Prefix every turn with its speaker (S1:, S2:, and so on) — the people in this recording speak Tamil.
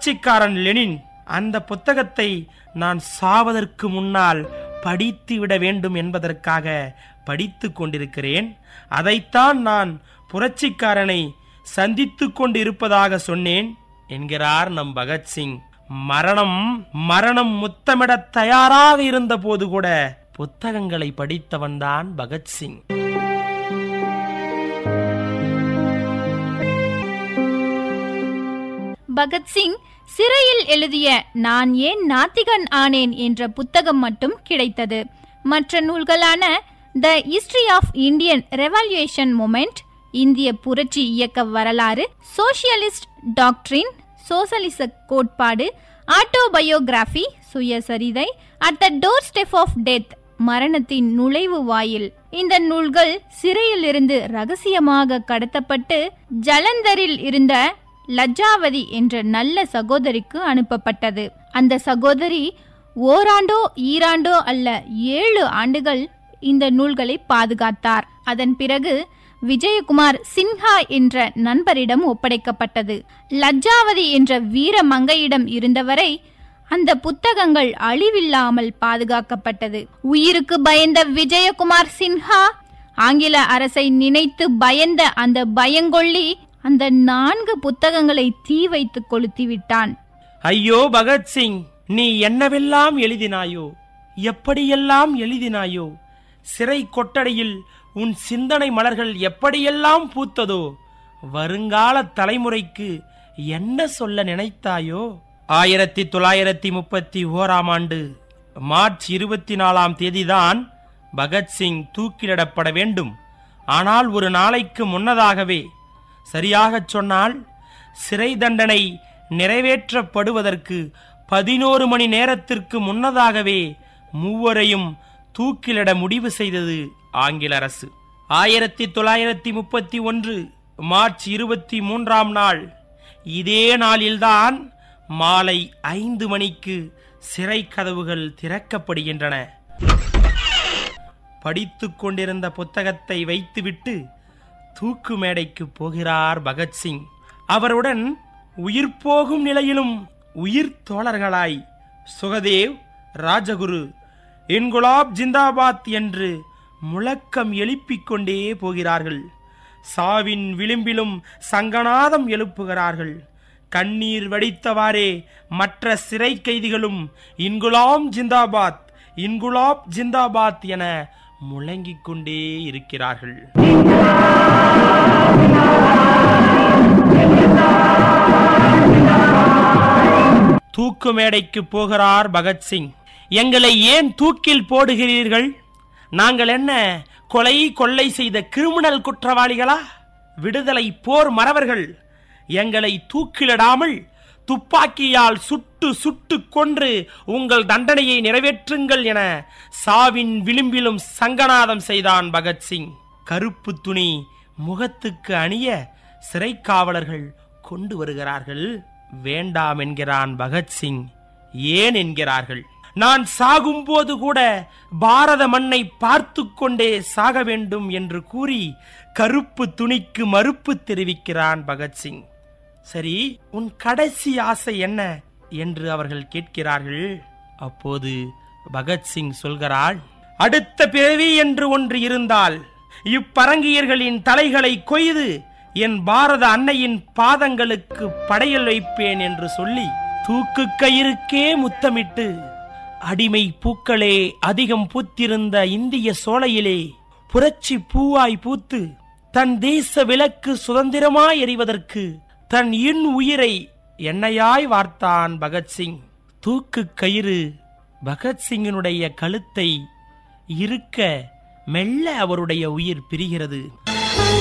S1: புரட்சிக்காரன் லெனின் அந்த புத்தகத்தை நான் சாவதற்கு முன்னால் படித்து விட வேண்டும் என்பதற்காக படித்துக் கொண்டிருக்கிறேன் அதைத்தான் நான் புரட்சிக்காரனை சந்தித்துக் கொண்டு இருப்பதாக சொன்னேன் என்கிறார் நம் பகத்சிங் மரணம் மரணம் முத்தமிட தயாராக இருந்த போது கூட புத்தகங்களை படித்தவன்தான் பகத்சிங்
S2: பகத்சிங் சிறையில் எழுதிய நான் ஏன் நாத்திகன் ஆனேன் என்ற புத்தகம் மட்டும் கிடைத்தது மற்ற நூல்களான the history of Indian revolution movement இந்திய புரட்சி இயக்க வரலாறு சோசியலிஸ்ட் டாக்ட்ரின் சோசலிச கோட்பாடு ஆட்டோபயோகிராஃபி சுயசரிதை at the door step of death மரணத்தின் நுழைவு வாயில் இந்த நூல்கள் சிறையில் இருந்து ரகசியமாக கடத்தப்பட்டு ஜலந்தரில் இருந்த லஜ்ஜாவதி என்ற நல்ல சகோதரிக்கு அனுப்பப்பட்டது அந்த சகோதரி ஓராண்டோ ஈராண்டோ அல்ல ஏழு ஆண்டுகள் இந்த நூல்களை பாதுகாத்தார் அதன் பிறகு விஜயகுமார் சின்ஹா என்ற நண்பரிடம் ஒப்படைக்கப்பட்டது லஜ்ஜாவதி என்ற வீர மங்கையிடம் இருந்தவரை அந்த புத்தகங்கள் அழிவில்லாமல் பாதுகாக்கப்பட்டது உயிருக்கு பயந்த விஜயகுமார் சின்ஹா ஆங்கில அரசை நினைத்து பயந்த அந்த பயங்கொள்ளி அந்த நான்கு புத்தகங்களை தீ வைத்து கொளுத்தி விட்டான்
S1: ஐயோ பகத்சிங் நீ என்னவெல்லாம் எழுதினாயோ எப்படியெல்லாம் எழுதினாயோ சிறை கொட்டடையில் உன் சிந்தனை மலர்கள் எப்படியெல்லாம் பூத்ததோ வருங்கால தலைமுறைக்கு என்ன சொல்ல நினைத்தாயோ ஆயிரத்தி தொள்ளாயிரத்தி முப்பத்தி ஓராம் ஆண்டு மார்ச் இருபத்தி நாலாம் தேதிதான் பகத்சிங் தூக்கிலிடப்பட வேண்டும் ஆனால் ஒரு நாளைக்கு முன்னதாகவே சரியாகச் சொன்னால் சிறை தண்டனை நிறைவேற்றப்படுவதற்கு பதினோரு மணி நேரத்திற்கு முன்னதாகவே மூவரையும் தூக்கிலிட முடிவு செய்தது ஆங்கில அரசு ஆயிரத்தி தொள்ளாயிரத்தி முப்பத்தி ஒன்று மார்ச் இருபத்தி மூன்றாம் நாள் இதே நாளில்தான் மாலை ஐந்து மணிக்கு சிறை கதவுகள் திறக்கப்படுகின்றன படித்துக் கொண்டிருந்த புத்தகத்தை வைத்துவிட்டு தூக்கு மேடைக்கு போகிறார் பகத்சிங் அவருடன் உயிர் போகும் நிலையிலும் உயிர் தோழர்களாய் சுகதேவ் ராஜகுரு இன்குலாப் ஜிந்தாபாத் என்று முழக்கம் எழுப்பிக் கொண்டே போகிறார்கள் சாவின் விளிம்பிலும் சங்கநாதம் எழுப்புகிறார்கள் கண்ணீர் வடித்தவாறே மற்ற சிறை கைதிகளும் இன்குலாம் ஜிந்தாபாத் இன்குலாப் ஜிந்தாபாத் என முழங்கிக் கொண்டே இருக்கிறார்கள் தூக்கு மேடைக்கு போகிறார் பகத்சிங் எங்களை ஏன் தூக்கில் போடுகிறீர்கள் நாங்கள் என்ன கொலை கொள்ளை செய்த கிரிமினல் குற்றவாளிகளா விடுதலை போர் மறவர்கள் எங்களை தூக்கிலிடாமல் துப்பாக்கியால் சுட்டு சுட்டு கொன்று உங்கள் தண்டனையை நிறைவேற்றுங்கள் என சாவின் விளிம்பிலும் சங்கநாதம் செய்தான் பகத்சிங் கருப்பு துணி முகத்துக்கு அணிய சிறைக்காவலர்கள் கொண்டு வருகிறார்கள் வேண்டாம் என்கிறான் பகத்சிங் ஏன் என்கிறார்கள் நான் சாகும்போது கூட பாரத மண்ணை பார்த்து கொண்டே சாக வேண்டும் என்று கூறி கருப்பு துணிக்கு மறுப்பு தெரிவிக்கிறான் பகத்சிங் சரி உன் கடைசி ஆசை என்ன என்று அவர்கள் கேட்கிறார்கள் அப்போது பகத்சிங் சொல்கிறாள் அடுத்த பிறவி என்று ஒன்று இருந்தால் இப்பரங்கியர்களின் தலைகளை கொய்து என் பாரத அன்னையின் பாதங்களுக்கு படையல் வைப்பேன் என்று சொல்லி தூக்கு கயிறுக்கே முத்தமிட்டு அடிமை பூக்களே அதிகம் பூத்திருந்த இந்திய சோலையிலே புரட்சி பூவாய் பூத்து தன் தேச விளக்கு சுதந்திரமாய் எறிவதற்கு தன் இன் உயிரை எண்ணெயாய் வார்த்தான் பகத்சிங் தூக்கு கயிறு பகத்சிங்கினுடைய கழுத்தை இருக்க மெல்ல அவருடைய உயிர் பிரிகிறது